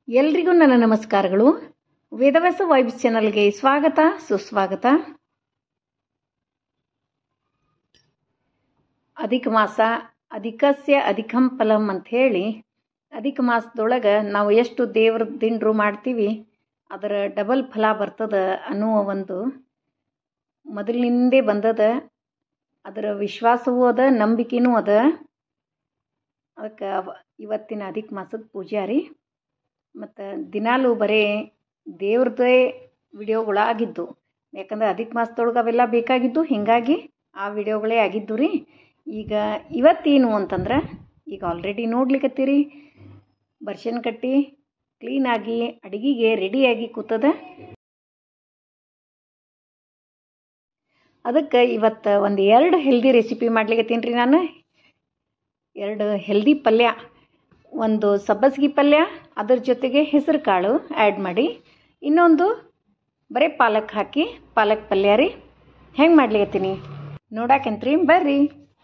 ಎಲ್ರಿಗೂ ನನ್ನ ನಮಸ್ಕಾರಗಳು ವೇದವ್ಯಾಸ ವೈಬ್ಸ್ ಚಾನಲ್ಗೆ ಸ್ವಾಗತ ಸುಸ್ವಾಗತ ಅಧಿಕ ಮಾಸ ಅಧಿಕಸ್ಯ ಅಧಿಕಂ ಫಲಂ ಅಂತ ಹೇಳಿ ಅಧಿಕ ಮಾಸದೊಳಗೆ ನಾವು ಎಷ್ಟು ದೇವ್ರ ದಿಂಡ್ರು ಮಾಡ್ತೀವಿ ಅದರ ಡಬಲ್ ಫಲ ಬರ್ತದ ಅನ್ನುವ ಒಂದು ಮೊದಲಿನಿಂದೇ ಬಂದದ ಅದರ ವಿಶ್ವಾಸವೂ ಅದ ನಂಬಿಕೆನೂ ಅದ ಅದಕ್ಕೆ ಇವತ್ತಿನ ಅಧಿಕ ಮಾಸದ ಪೂಜಾರಿ ಮತ್ತು ದಿನಾಲೂ ಬರೀ ದೇವ್ರದ್ದೇ ವಿಡಿಯೋಗಳು ಆಗಿದ್ದು ಯಾಕಂದ್ರೆ ಅಧಿಕ ಮಾಸದೊಳಗೆ ಅವೆಲ್ಲ ಬೇಕಾಗಿದ್ದು ಹೀಗಾಗಿ ಆ ವಿಡಿಯೋಗಳೇ ಆಗಿದ್ದು ರೀ ಈಗ ಇವತ್ತೇನು ಅಂತಂದ್ರೆ ಈಗ ಆಲ್ರೆಡಿ ನೋಡ್ಲಿಕ್ಕತ್ತೀರಿ ಬರ್ಷನ್ ಕಟ್ಟಿ ಕ್ಲೀನಾಗಿ ಅಡುಗೆಗೆ ರೆಡಿಯಾಗಿ ಕೂತದ ಅದಕ್ಕೆ ಇವತ್ತು ಒಂದು ಎರಡು ಹೆಲ್ದಿ ರೆಸಿಪಿ ಮಾಡ್ಲಿಕ್ಕತ್ತೀನಿ ರೀ ನಾನು ಎರಡು ಹೆಲ್ದಿ ಪಲ್ಯ ಒಂದು ಸಬ್ಬಸ್ಗಿ ಪಲ್ಯ ಅದ್ರ ಜೊತೆಗೆ ಹೆಸರು ಕಾಳು ಆ್ಯಡ್ ಮಾಡಿ ಇನ್ನೊಂದು ಬರೀ ಪಾಲಕ್ ಹಾಕಿ ಪಾಲಕ್ ಪಲ್ಯ ರೀ ಹೆಂಗೆ ಮಾಡ್ಲಿಕತ್ತೀನಿ ನೋಡಾಕಂತ್ರಿ ಬರ್ರಿ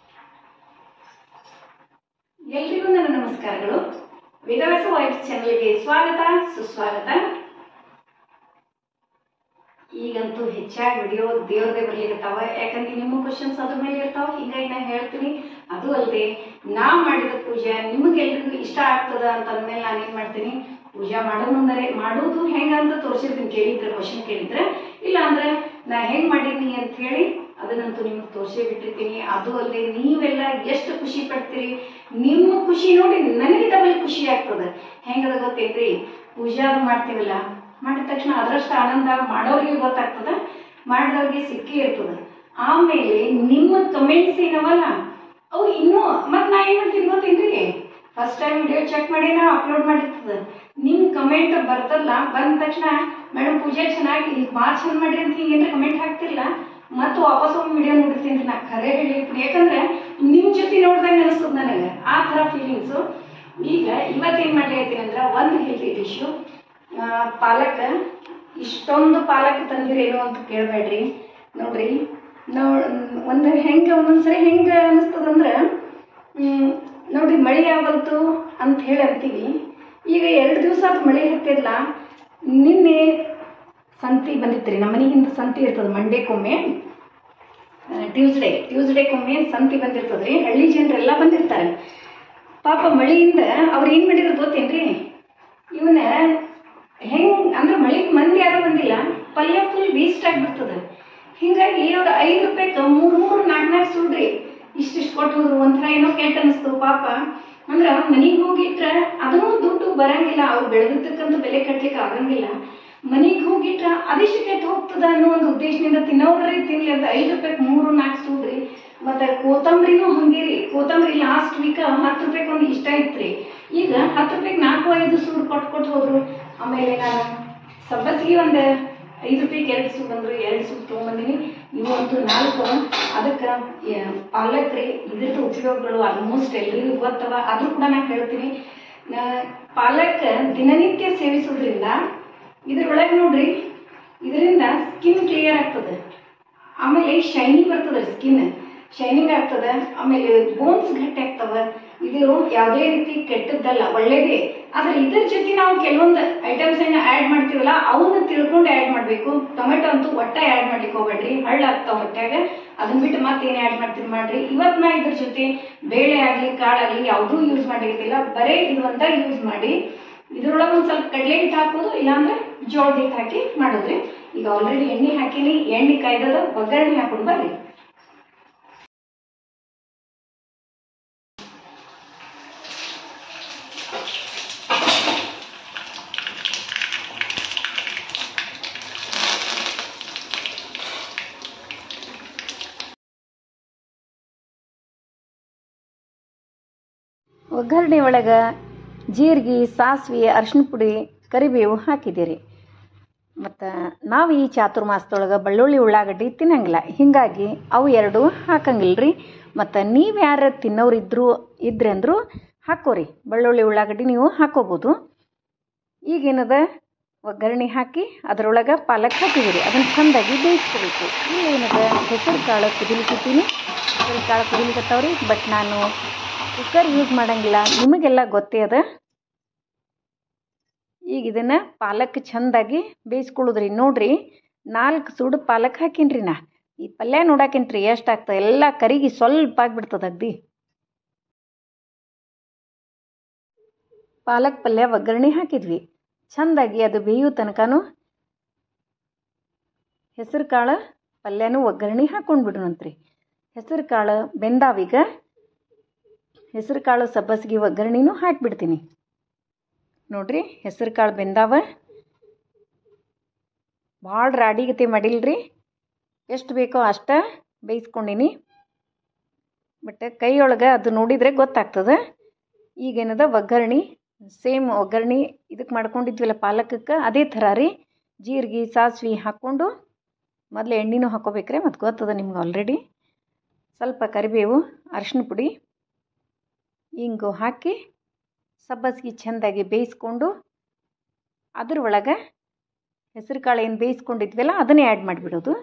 ಎಲ್ರಿಗೂ ನನ್ನ ನಮಸ್ಕಾರಗಳು ವೇದವ್ಯಾಸ ವೈಬ್ಸ್ ಚಾನಲ್ಗೆ ಸ್ವಾಗತ ಸುಸ್ವಾಗತ ಈಗಂತೂ ಹೆಚ್ಚಾಗಿ ವಿಡಿಯೋ ದೇವ್ರದೇ ಬರ್ಲಿಕತ್ತಾವ ಯಾಕಂದ್ರೆ ನಿಮ್ಮ ಕ್ವಶನ್ಸ್ ಅದ್ರ ಮೇಲೆ ಇರ್ತಾವ ಹೀಗಾಗಿ ನಾನು ಹೇಳ್ತೀನಿ ಅದು ಅಲ್ಲದೆ ನಾ ಮಾಡಿದ ಪೂಜೆ ನಿಮಗೆಲ್ರಿಗೂ ಇಷ್ಟ ಆಗ್ತದ ಅಂತ ಅಂದ್ಮೇಲೆ ನಾನು ಏನು ಮಾಡ್ತೀನಿ ಪೂಜಾ ಮಾಡೋ ಮುಂದರೆ ಮಾಡೋದು ಹೆಂಗ ಅಂತ ತೋರಿಸಿರ್ತೀನಿ ಕೇಳಿದ್ರೆ ಕ್ವಶನ್ ಕೇಳಿದ್ರೆ ಇಲ್ಲ ಅಂದ್ರೆ ನಾ ಹೆಂಗ್ ಮಾಡೀನಿ ಅಂತ ಹೇಳಿ ಅದನ್ನಂತೂ ನಿಮ್ಗೆ ತೋರಿಸೇ ಬಿಟ್ಟಿರ್ತೀನಿ ಅದು ಅಲ್ಲದೆ ನೀವೆಲ್ಲ ಎಷ್ಟು ಖುಷಿ ಪಡ್ತೀರಿ ನಿಮ್ಮ ಖುಷಿ ನೋಡಿ ನನಗೆ ಡಬಲ್ ಖುಷಿ ಆಗ್ತದೆ ಹೆಂಗದ ಗೊತ್ತೈತ್ರಿ ಪೂಜಾ ಅದು ಮಾಡ್ತೀವಲ್ಲ ಮಾಡಿದ ತಕ್ಷಣ ಅದರಷ್ಟು ಆನಂದ ಮಾಡೋರಿಗೆ ಗೊತ್ತಾಗ್ತದ ಮಾಡಿದವ್ರಿಗೆ ಸಿಕ್ಕೇ ಇರ್ತದ ಆಮೇಲೆ ನಿಮ್ಮ ಕಮೆಂಟ್ಸ್ ಏನವಲ್ಲ ಅವು ಇನ್ನೂ ಮತ್ತೆ ನಾ ಏನು ಮಾಡ್ತೀನಿ ಗೊತ್ತೇನ್ರಿ ಫಸ್ಟ್ ಟೈಮ್ ವಿಡಿಯೋ ಚೆಕ್ ಮಾಡಿ ನಾ ಅಪ್ಲೋಡ್ ಮಾಡಿರ್ತದ ನಿಮ್ಮ ಕಮೆಂಟ್ ಬರ್ತಲ್ಲ ಬಂದ ತಕ್ಷಣ ಮೇಡಮ್ ಪೂಜೆ ಚೆನ್ನಾಗಿ ಭಾಳ ಚಂದ ಮಾಡಿ ಅಂತ ಹಿಂಗೇನ್ರ ಕಮೆಂಟ್ ಹಾಕ್ತಿಲ್ಲ ಮತ್ತು ವಾಪಸ್ ಒಂದು ವಿಡಿಯೋ ನೋಡಿರ್ತೀನಿ ನಾ ಖರೆ ಹೇಳಿರ್ತೀನಿ ಯಾಕಂದ್ರೆ ನಿಮ್ಮ ಜೊತೆ ನೋಡ್ದಂಗೆ ಅನಿಸ್ತದ ನನಗೆ ಆ ಥರ ಫೀಲಿಂಗ್ಸು ಈಗ ಇವತ್ತೇನು ಮಾಡ್ಲಿಕತ್ತೀನಿ ಅಂದ್ರೆ ಒಂದು ಹೆಲ್ತಿ ಡಿಶ್ಶು ಪಾಲಕ್ ಇಷ್ಟೊಂದು ಪಾಲಕ್ ತಂದಿರೇನು ಅಂತ ಕೇಳಬೇಡ್ರಿ ನೋಡ್ರಿ ನಾವು ಒಂದು ಹೆಂಗೆ ಒಂದೊಂದ್ಸರಿ ಹೆಂಗೆ ಅನಿಸ್ತದಂದ್ರೆ ನೋಡ್ರಿ ಮಳೆ ಯಾವಲ್ತು ಅಂತ ಹೇಳಿ ಅಂತೀವಿ ಈಗ ಎರಡು ದಿವಸ ಆತು ಮಳೆ ಹತ್ತಿಲ್ಲ ನಿನ್ನೆ ಸಂತಿ ಬಂದಿತ್ತು ರೀ ನಮ್ಮ ಮನೆಗಿಂತ ಸಂತಿ ಇರ್ತದೆ ಮಂಡೇಕೊಮ್ಮೆ ಟ್ಯೂಸ್ಡೇ ಟ್ಯೂಸ್ಡೇಕೊಮ್ಮೆ ಸಂತಿ ಬಂದಿರ್ತದೆ ರೀ ಹಳ್ಳಿ ಜನರೆಲ್ಲ ಬಂದಿರ್ತಾರೆ ಪಾಪ ಮಳೆಯಿಂದ ಅವ್ರು ಏನು ಮಾಡಿದ್ರು ಗೊತ್ತೇನ್ರಿ ಇವನ ಹೆಂಗ್ ಅಂದ್ರೆ ಮಳೆಗೆ ಮಂದಿ ಯಾರು ಬಂದಿಲ್ಲ ಪಲ್ಯ ಫುಲ್ ವೇಸ್ಟ್ ಆಗಿಬಿಡ್ತದೆ ಹಿಂಗಾಗಿ ಅವ್ರು ಐದು ರೂಪಾಯಿಗೆ ಮೂರು ಮೂರು ನಾಲ್ಕು ನಾಲ್ಕು ಸುಡ್ರಿ ಇಷ್ಟಿಷ್ಟು ಕೊಟ್ಟು ಹೋದ್ರು ಒಂಥರ ಏನೋ ಕೆಟ್ಟ ಅನಿಸ್ತು ಪಾಪ ಅಂದ್ರೆ ಮನೆಗೆ ಹೋಗಿಟ್ರೆ ಅದನ್ನೂ ದುಡ್ಡು ಬರಂಗಿಲ್ಲ ಅವ್ರು ಬೆಳೆದಿದ್ದಕ್ಕಂತ ಬೆಲೆ ಕಟ್ಲಿಕ್ಕೆ ಆಗಂಗಿಲ್ಲ ಮನೆಗೆ ಹೋಗಿಟ್ರೆ ಅದಿಷ್ಟು ಕೆಟ್ಟು ಹೋಗ್ತದ ಅನ್ನೋ ಒಂದು ಉದ್ದೇಶದಿಂದ ತಿನ್ನೋರ್ರಿ ತಿನ್ಲಿ ಅಂತ ಐದು ರೂಪಾಯಿಗೆ ಮೂರು ನಾಲ್ಕು ಸೂಡ್ರಿ ಮತ್ತೆ ಕೋತಂಬರಿನೂ ಹಂಗೇರಿ ಕೋತಂಬರಿ ಲಾಸ್ಟ್ ವೀಕ್ ಹತ್ತು ರೂಪಾಯಿಗೆ ಒಂದು ಇಷ್ಟ ಇತ್ರಿ ಈಗ ಹತ್ತು ರೂಪಾಯಿಗೆ ನಾಲ್ಕು ಐದು ಸೂಡು ಕೊಟ್ಟು ಕೊಟ್ಟು ಹೋದ್ರು ಆಮೇಲೆ ನಾನು ಸಬ್ಬಸಿಗೆ ಒಂದು ಐದು ರೂಪಾಯಿಗೆ ಎರಡು ಸೂಡು ಬಂದ್ರು ಎರಡು ಸೂಡು ತೊಗೊಂಬಂದಿನಿ ಇವು ಅಂತೂ ನಾಲ್ಕು ಅದಕ್ಕೆ ಪಾಲಕ್ ರೀ ಇದ್ರದ್ದು ಉಪಯೋಗಗಳು ಆಲ್ಮೋಸ್ಟ್ ಎಲ್ರಿಗೂ ಗೊತ್ತವ ಆದರೂ ಕೂಡ ನಾನು ಹೇಳ್ತೀನಿ ನಾ- ಪಾಲಕ್ ದಿನನಿತ್ಯ ಸೇವಿಸೋದ್ರಿಂದ ಇದ್ರೊಳಗೆ ನೋಡ್ರಿ ಇದರಿಂದ ಸ್ಕಿನ್ ಕ್ಲಿಯರ್ ಆಗ್ತದೆ ಆಮೇಲೆ ಶೈನಿಂಗ್ ಬರ್ತದೆ ಸ್ಕಿನ್ ಶೈನಿಂಗ್ ಆಗ್ತದೆ ಆಮೇಲೆ ಬೋನ್ಸ್ ಗಟ್ಟಿ ಆಗ್ತವೆ ಇದು ಯಾವುದೇ ರೀತಿ ಕೆಟ್ಟದ್ದಲ್ಲ ಒಳ್ಳೇದೇ ಆದ್ರೆ ಇದ್ರ ಜೊತೆ ನಾವು ಕೆಲವೊಂದು ಐಟಮ್ಸ್ ಅನ್ನ ಆ್ಯಡ್ ಮಾಡ್ತೀವಲ್ಲ ಅವನ್ನ ತಿಳ್ಕೊಂಡು ಆ್ಯಡ್ ಮಾಡಬೇಕು ಟೊಮೆಟೊ ಅಂತೂ ಒಟ್ಟ ಆ್ಯಡ್ ಮಾಡ್ಲಿಕ್ಕೆ ಹೋಗ್ಬೇಡ್ರಿ ಹಳ್ಳ ಆಗ್ತಾವ ಹೊಟ್ಯಾಗ ಅದನ್ನ ಬಿಟ್ಟು ಮತ್ತೇನು ಆ್ಯಡ್ ಮಾಡ್ತೀವಿ ಮಾಡ್ರಿ ಇವತ್ತು ನಾ ಇದ್ರ ಜೊತೆ ಬೇಳೆ ಆಗಲಿ ಕಾಳಾಗಲಿ ಯಾವುದೂ ಯೂಸ್ ಮಾಡಿರ್ತಿಲ್ಲ ಬರೇ ಇದು ಒಂದ ಯೂಸ್ ಮಾಡಿ ಇದ್ರೊಳಗೆ ಒಂದು ಸ್ವಲ್ಪ ಕಡಲೆ ಹಿಟ್ಟು ಹಾಕೋದು ಇಲ್ಲಾಂದ್ರೆ ಜೋಳದ ಹಿಟ್ಟು ಹಾಕಿ ಮಾಡೋದ್ರಿ ಈಗ ಆಲ್ರೆಡಿ ಎಣ್ಣೆ ಹಾಕಿನಿ ಎಣ್ಣೆ ಕಾಯ್ದದ ಒಗ್ಗರಣೆ ಹಾಕೊಂಡು ಬರ್ರಿ ಒಗ್ಗರಣೆ ಒಳಗೆ ಜೀರಿಗೆ ಸಾಸಿವೆ ಅರಿಶಿನ ಪುಡಿ ಕರಿಬೇವು ಹಾಕಿದ್ದೀರಿ ಮತ್ತು ನಾವು ಈ ಚಾತುರ್ಮಾಸದೊಳಗೆ ಬೆಳ್ಳುಳ್ಳಿ ಉಳ್ಳಾಗಡ್ಡಿ ತಿನ್ನಂಗಿಲ್ಲ ಹೀಗಾಗಿ ಅವು ಎರಡು ಹಾಕಂಗಿಲ್ಲ ರೀ ಮತ್ತು ನೀವು ಯಾರು ತಿನ್ನೋರಿದ್ರು ಇದ್ರೆ ಅಂದರೂ ಹಾಕೋರಿ ಬೆಳ್ಳುಳ್ಳಿ ಉಳ್ಳಾಗಡ್ಡಿ ನೀವು ಹಾಕೋಬೋದು ಈಗೇನದ ಒಗ್ಗರಣೆ ಹಾಕಿ ಅದರೊಳಗೆ ಪಾಲಕ್ ಹಾಕಿದ್ದೀರಿ ಅದನ್ನು ಚೆಂದಾಗಿ ಬೇಯಿಸ್ಕೋಬೇಕು ಇಲ್ಲಿ ಏನದ ಹೆಸರು ಕಾಳು ಕುದಿಲಿಕ್ಕಿದ್ದೀನಿ ಹೆಸರು ಕಾಳು ಕುದಿಲಿಕತ್ತವ್ರಿ ಬಟ್ ನಾನು ಕುಕ್ಕರ್ ಯೂಸ್ ಮಾಡಂಗಿಲ್ಲ ನಿಮಗೆಲ್ಲ ಗೊತ್ತೇ ಅದ ಈಗ ಇದನ್ನು ಪಾಲಕ್ ಚೆಂದಾಗಿ ಬೇಯಿಸ್ಕೊಳ್ಳೋದ್ರಿ ನೋಡ್ರಿ ನಾಲ್ಕು ಸುಡು ಪಾಲಕ್ ಹಾಕೀನಿ ನಾ ಈ ಪಲ್ಯ ನೋಡಾಕೇನ್ರಿ ಎಷ್ಟು ಆಗ್ತದೆ ಎಲ್ಲ ಕರಿಗಿ ಸ್ವಲ್ಪ ಆಗಿಬಿಡ್ತದೆ ಅಗ್ದಿ ಪಾಲಕ್ ಪಲ್ಯ ಒಗ್ಗರಣೆ ಹಾಕಿದ್ವಿ ಚೆಂದಾಗಿ ಅದು ಬೇಯೋ ತನಕನೂ ಹೆಸರು ಕಾಳು ಪಲ್ಯನೂ ಒಗ್ಗರಣೆ ಹಾಕ್ಕೊಂಡು ಬಿಡ್ರಂತ್ರಿ ಹೆಸರು ಕಾಳು ಬೆಂದಾವೀಗ ಹೆಸರು ಕಾಳು ಸಬ್ಬಸಿಗೆ ಒಗ್ಗರಣೆನೂ ಹಾಕಿಬಿಡ್ತೀನಿ ನೋಡ್ರಿ ಹೆಸರು ಕಾಳು ಬೆಂದಾವ ಭಾಳ ರಾಡಿಗತೆ ಮಾಡಿಲ್ರಿ ಎಷ್ಟು ಬೇಕೋ ಅಷ್ಟು ಬೇಯಿಸ್ಕೊಂಡೀನಿ ಬಟ್ ಕೈಯೊಳಗೆ ಅದು ನೋಡಿದರೆ ಗೊತ್ತಾಗ್ತದೆ ಈಗೇನದ ಒಗ್ಗರಣೆ ಸೇಮ್ ಒಗ್ಗರಣೆ ಇದಕ್ಕೆ ಮಾಡ್ಕೊಂಡಿದ್ವಲ್ಲ ಪಾಲಕಕ್ಕೆ ಅದೇ ಥರ ರೀ ಜೀರಿಗೆ ಸಾಸಿವೆ ಹಾಕ್ಕೊಂಡು ಮೊದಲು ಎಣ್ಣೆನೂ ಹಾಕ್ಕೋಬೇಕ್ರೆ ಮತ್ತು ಗೊತ್ತದ ನಿಮ್ಗೆ ಆಲ್ರೆಡಿ ಸ್ವಲ್ಪ ಕರಿಬೇವು ಅರಿಶಿನ ಪುಡಿ ಹಿಂಗು ಹಾಕಿ ಸಬ್ಬಸಿಗೆ ಚೆಂದಾಗಿ ಬೇಯಿಸ್ಕೊಂಡು ಅದ್ರ ಒಳಗೆ ಹೆಸರು ಕಾಳು ಏನು ಬೇಯಿಸ್ಕೊಂಡಿದ್ವಲ್ಲ ಅದನ್ನೇ ಆ್ಯಡ್ ಮಾಡಿಬಿಡೋದು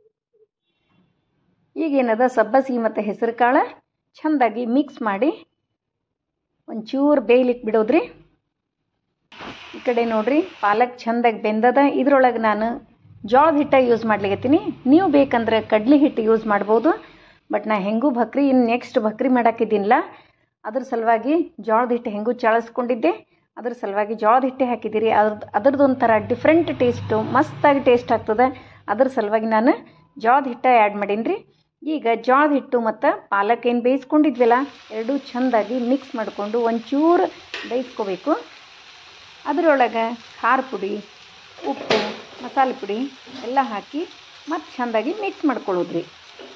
ಈಗೇನದ ಸಬ್ಬಸಿಗೆ ಮತ್ತು ಹೆಸರು ಕಾಳು ಚೆಂದಾಗಿ ಮಿಕ್ಸ್ ಮಾಡಿ ಒಂಚೂರು ಬೇಯ್ಲಿಕ್ಕೆ ಬಿಡೋದ್ರಿ ಈ ಕಡೆ ನೋಡ್ರಿ ಪಾಲಕ್ ಚೆಂದಾಗಿ ಬೆಂದದ ಇದ್ರೊಳಗೆ ನಾನು ಜೋಳದ ಹಿಟ್ಟ ಯೂಸ್ ಮಾಡ್ಲಿಕತ್ತೀನಿ ನೀವು ಬೇಕಂದ್ರೆ ಕಡ್ಲೆ ಹಿಟ್ಟು ಯೂಸ್ ಮಾಡ್ಬೋದು ಬಟ್ ನಾ ಹೆಂಗೂ ಭಕ್ರಿ ಇನ್ನು ನೆಕ್ಸ್ಟ್ ಭಕ್ರಿ ಮಾಡಾಕಿದ್ದೀನಿಲ್ಲ ಅದ್ರ ಸಲುವಾಗಿ ಜೋಳದ ಹಿಟ್ಟು ಹೆಂಗೂ ಚಾಳಿಸ್ಕೊಂಡಿದ್ದೆ ಅದ್ರ ಸಲುವಾಗಿ ಜೋಳದ ಹಿಟ್ಟೆ ಹಾಕಿದ್ದೀರಿ ಅದ್ರದ್ದು ಅದ್ರದ್ದು ಒಂಥರ ಡಿಫ್ರೆಂಟ್ ಟೇಸ್ಟು ಮಸ್ತಾಗಿ ಟೇಸ್ಟ್ ಆಗ್ತದೆ ಅದ್ರ ಸಲುವಾಗಿ ನಾನು ಜೋಳದ ಹಿಟ್ಟ ಆ್ಯಡ್ ಮಾಡೀನಿ ರೀ ಈಗ ಜೋಳದ ಹಿಟ್ಟು ಮತ್ತು ಪಾಲಕ್ ಏನು ಬೇಯಿಸ್ಕೊಂಡಿದ್ವಲ್ಲ ಎರಡೂ ಚೆಂದಾಗಿ ಮಿಕ್ಸ್ ಮಾಡಿಕೊಂಡು ಒಂಚೂರು ಬೇಯಿಸ್ಕೋಬೇಕು ಅದರೊಳಗೆ ಖಾರ ಪುಡಿ ಉಪ್ಪು ಮಸಾಲೆ ಪುಡಿ ಎಲ್ಲ ಹಾಕಿ ಮತ್ತು ಚೆಂದಾಗಿ ಮಿಕ್ಸ್ ಮಾಡ್ಕೊಳ್ಳೋದ್ರಿ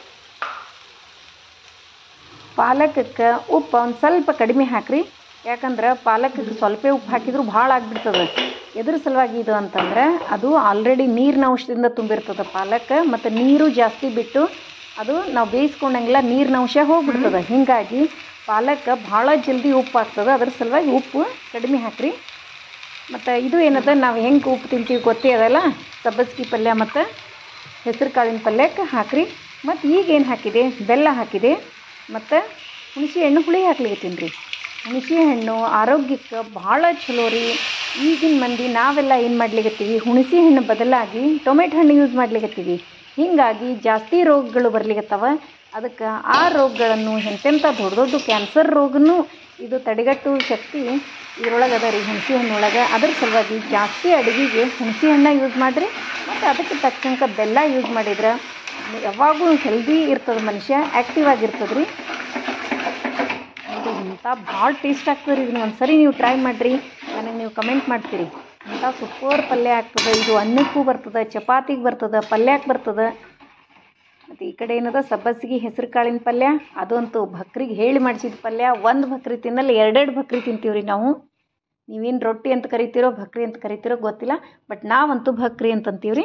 ಪಾಲಕಕ್ಕೆ ಉಪ್ಪು ಒಂದು ಸ್ವಲ್ಪ ಕಡಿಮೆ ಹಾಕಿರಿ ಯಾಕಂದ್ರೆ ಪಾಲಕಕ್ಕೆ ಸ್ವಲ್ಪ ಉಪ್ಪು ಹಾಕಿದ್ರು ಭಾಳ ಆಗಿಬಿಡ್ತದೆ ಎದ್ರ ಸಲುವಾಗಿ ಇದು ಅಂತಂದ್ರೆ ಅದು ಆಲ್ರೆಡಿ ನೀರಿನ ಅಂಶದಿಂದ ತುಂಬಿರ್ತದೆ ಪಾಲಕ್ ಮತ್ತು ನೀರು ಜಾಸ್ತಿ ಬಿಟ್ಟು ಅದು ನಾವು ಬೇಯಿಸ್ಕೊಂಡಂಗೆಲ್ಲ ನೀರಿನ ಅಂಶ ಹೋಗ್ಬಿಡ್ತದೆ ಹೀಗಾಗಿ ಪಾಲಕ್ ಭಾಳ ಜಲ್ದಿ ಉಪ್ಪು ಆಗ್ತದೆ ಅದ್ರ ಸಲುವಾಗಿ ಉಪ್ಪು ಕಡಿಮೆ ಹಾಕಿರಿ ಮತ್ತು ಇದು ಏನದ ನಾವು ಹೆಂಗೆ ಉಪ್ಪು ತಿಂತೀವಿ ಗೊತ್ತೇ ಅದಲ್ಲ ಸಬ್ಬಸ್ಗಿ ಪಲ್ಯ ಮತ್ತು ಹೆಸರು ಕಾಳಿನ ಪಲ್ಯಕ್ಕೆ ಹಾಕಿರಿ ಮತ್ತು ಈಗೇನು ಹಾಕಿದೆ ಬೆಲ್ಲ ಹಾಕಿದೆ ಮತ್ತು ಹುಣಸೆ ಹಣ್ಣು ಹುಳಿ ಹಾಕ್ಲಿಕತ್ತೀನಿ ರೀ ಹುಣಸೆ ಹಣ್ಣು ಆರೋಗ್ಯಕ್ಕೆ ಭಾಳ ಚಲೋ ರೀ ಈಗಿನ ಮಂದಿ ನಾವೆಲ್ಲ ಏನು ಮಾಡ್ಲಿಕತ್ತೀವಿ ಹುಣಸೆ ಹಣ್ಣು ಬದಲಾಗಿ ಟೊಮೆಟೊ ಹಣ್ಣು ಯೂಸ್ ಮಾಡ್ಲಿಕತ್ತೀವಿ ಹೀಗಾಗಿ ಜಾಸ್ತಿ ರೋಗಗಳು ಬರ್ಲಿಕತ್ತವ ಅದಕ್ಕೆ ಆ ರೋಗಗಳನ್ನು ಎಂತೆಂಥ ದೊಡ್ಡ ದೊಡ್ಡ ಕ್ಯಾನ್ಸರ್ ರೋಗನೂ ಇದು ತಡೆಗಟ್ಟುವ ಶಕ್ತಿ ಇದ್ರೊಳಗೆ ಅದ ರೀ ಹುಣಸೆ ಹಣ್ಣೊಳಗೆ ಅದ್ರ ಸಲುವಾಗಿ ಜಾಸ್ತಿ ಅಡುಗೆಗೆ ಹುಣಸೆ ಹಣ್ಣು ಯೂಸ್ ಮಾಡಿರಿ ಮತ್ತು ಅದಕ್ಕೆ ತಕ್ಕಂಗೆ ಬೆಲ್ಲ ಯೂಸ್ ಮಾಡಿದ್ರೆ ಯಾವಾಗೂ ಹೆಲ್ದಿ ಇರ್ತದೆ ಮನುಷ್ಯ ಆ್ಯಕ್ಟಿವ್ ಆಗಿರ್ತದೆ ರೀ ಇದು ಇಂಥ ಭಾಳ ಟೇಸ್ಟ್ ಆಗ್ತದೆ ರೀ ಇದನ್ನ ಒಂದು ಸರಿ ನೀವು ಟ್ರೈ ಮಾಡಿರಿ ನನಗೆ ನೀವು ಕಮೆಂಟ್ ಮಾಡ್ತೀರಿ ಇಂಥ ಸೂಪರ್ ಪಲ್ಯ ಆಗ್ತದೆ ಇದು ಅನ್ನಕ್ಕೂ ಬರ್ತದೆ ಚಪಾತಿಗೆ ಬರ್ತದೆ ಪಲ್ಯಕ್ಕೆ ಬರ್ತದೆ ಮತ್ತು ಈ ಕಡೆ ಏನದ ಸಬ್ಬಸಿಗೆ ಹೆಸರು ಕಾಳಿನ ಪಲ್ಯ ಅದಂತೂ ಭಕ್ರಿಗೆ ಹೇಳಿ ಮಾಡಿಸಿದ ಪಲ್ಯ ಒಂದು ಭಕ್ರಿ ತಿನ್ನಲ್ಲ ಎರಡೆರಡು ಭಕ್ರಿ ತಿಂತೀವಿ ರೀ ನಾವು ನೀವೇನು ರೊಟ್ಟಿ ಅಂತ ಕರಿತೀರೋ ಭಕ್ರಿ ಅಂತ ಕರಿತೀರೋ ಗೊತ್ತಿಲ್ಲ ಬಟ್ ನಾವಂತೂ ಭಕ್ರಿ ಅಂತ ಅಂತೀವಿ ರೀ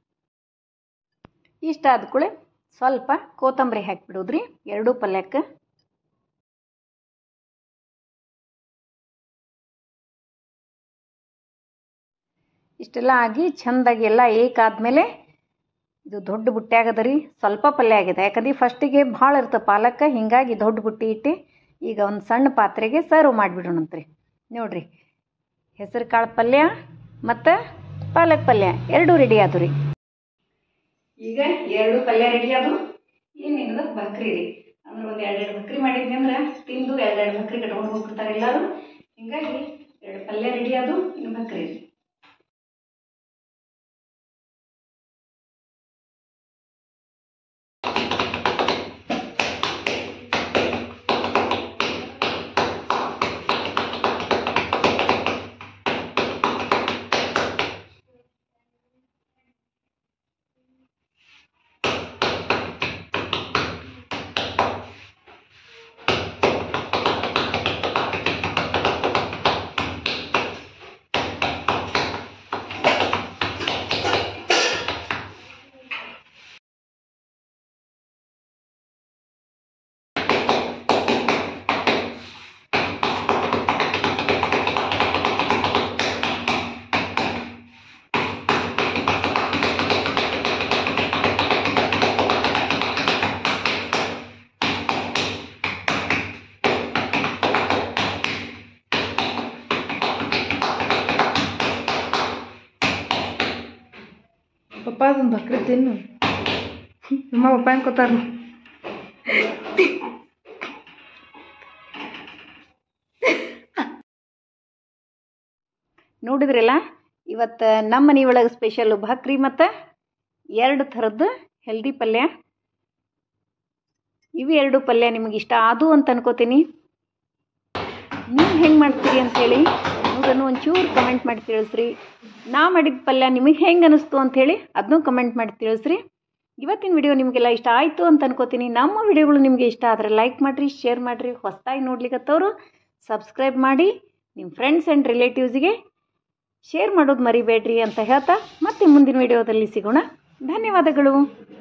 ಇಷ್ಟ ಆದ ಕೂಳೆ ಸ್ವಲ್ಪ ಕೋತಂಬರಿ ಹಾಕಿಬಿಡೋದ್ರಿ ಎರಡೂ ಪಲ್ಯಕ್ಕೆ ಇಷ್ಟೆಲ್ಲ ಆಗಿ ಚೆಂದಾಗಿ ಎಲ್ಲ ಏಕಾದ್ಮೇಲೆ ಇದು ದೊಡ್ಡ ಬುಟ್ಟಿ ಆಗದ ರೀ ಸ್ವಲ್ಪ ಪಲ್ಯ ಆಗಿದೆ ಯಾಕಂದ್ರೆ ಫಸ್ಟಿಗೆ ಭಾಳ ಇರ್ತದೆ ಪಾಲಕ ಹೀಗಾಗಿ ದೊಡ್ಡ ಬುಟ್ಟಿ ಇಟ್ಟು ಈಗ ಒಂದು ಸಣ್ಣ ಪಾತ್ರೆಗೆ ಸರ್ವ್ ಮಾಡಿಬಿಡೋಣಂತ್ರಿ ನೋಡ್ರಿ ಹೆಸರು ಕಾಳು ಪಲ್ಯ ಮತ್ತು ಪಾಲಕ್ ಪಲ್ಯ ಎರಡೂ ರೆಡಿ ಆದು ರೀ ಈಗ ಎರಡು ಪಲ್ಯ ರೆಡಿ ಅದು ಏನೇನದ ಬಕ್ರಿ ರೀ ಅಂದ್ರೆ ಒಂದು ಎರಡೆರಡು ಬಕ್ರಿ ಮಾಡಿದ್ನಿ ಅಂದ್ರೆ ತಿಂದು ಎರಡೆರಡು ಬಕ್ರಿ ಕಟ್ಕೊಂಡು ಹೋಗ್ಬಿಡ್ತಾರೆ ಎಲ್ಲರೂ ಹಿಂಗಾಗಿ ಎರಡು ಪಲ್ಯ ರೆಡಿ ಅದು ಇನ್ನು ಬಕ್ರಿ ರೀ ಪಪ್ಪ ಅದೊಂದು ಬಕ್ರಿ ತಿನ್ನು ನಮ್ಮ ಪಪ್ಪ ಹೆಂಗೆ ಕೂತಾರ ನೋಡಿದ್ರಲ್ಲ ಇವತ್ತು ನಮ್ಮ ಮನೆ ಒಳಗೆ ಸ್ಪೆಷಲ್ಲು ಭಾಕ್ರಿ ಮತ್ತು ಎರಡು ಥರದ್ದು ಹೆಲ್ದಿ ಪಲ್ಯ ಇವು ಎರಡು ಪಲ್ಯ ನಿಮಗೆ ಇಷ್ಟ ಆದು ಅಂತ ಅನ್ಕೋತೀನಿ ನೀವು ಹೆಂಗೆ ಮಾಡ್ತೀರಿ ಅಂಥೇಳಿ ನೋಡೋಣ ಒಂಚೂರು ಕಮೆಂಟ್ ಮಾಡಿ ತಿಳಿಸ್ರಿ ನಾ ಮಾಡಿದ ಪಲ್ಯ ನಿಮಗೆ ಹೆಂಗೆ ಅನಿಸ್ತು ಅಂಥೇಳಿ ಅದನ್ನೂ ಕಮೆಂಟ್ ಮಾಡಿ ತಿಳಿಸ್ರಿ ಇವತ್ತಿನ ವಿಡಿಯೋ ನಿಮಗೆಲ್ಲ ಇಷ್ಟ ಆಯಿತು ಅಂತ ಅನ್ಕೋತೀನಿ ನಮ್ಮ ವಿಡಿಯೋಗಳು ನಿಮಗೆ ಇಷ್ಟ ಆದರೆ ಲೈಕ್ ಮಾಡಿರಿ ಶೇರ್ ಮಾಡಿರಿ ಹೊಸದಾಗಿ ನೋಡ್ಲಿಕ್ಕತ್ತವರು ಸಬ್ಸ್ಕ್ರೈಬ್ ಮಾಡಿ ನಿಮ್ಮ ಫ್ರೆಂಡ್ಸ್ ಆ್ಯಂಡ್ ರಿಲೇಟಿವ್ಸ್ಗೆ ಶೇರ್ ಮಾಡೋದು ಮರಿಬೇಡ್ರಿ ಅಂತ ಹೇಳ್ತಾ ಮತ್ತೆ ಮುಂದಿನ ವಿಡಿಯೋದಲ್ಲಿ ಸಿಗೋಣ ಧನ್ಯವಾದಗಳು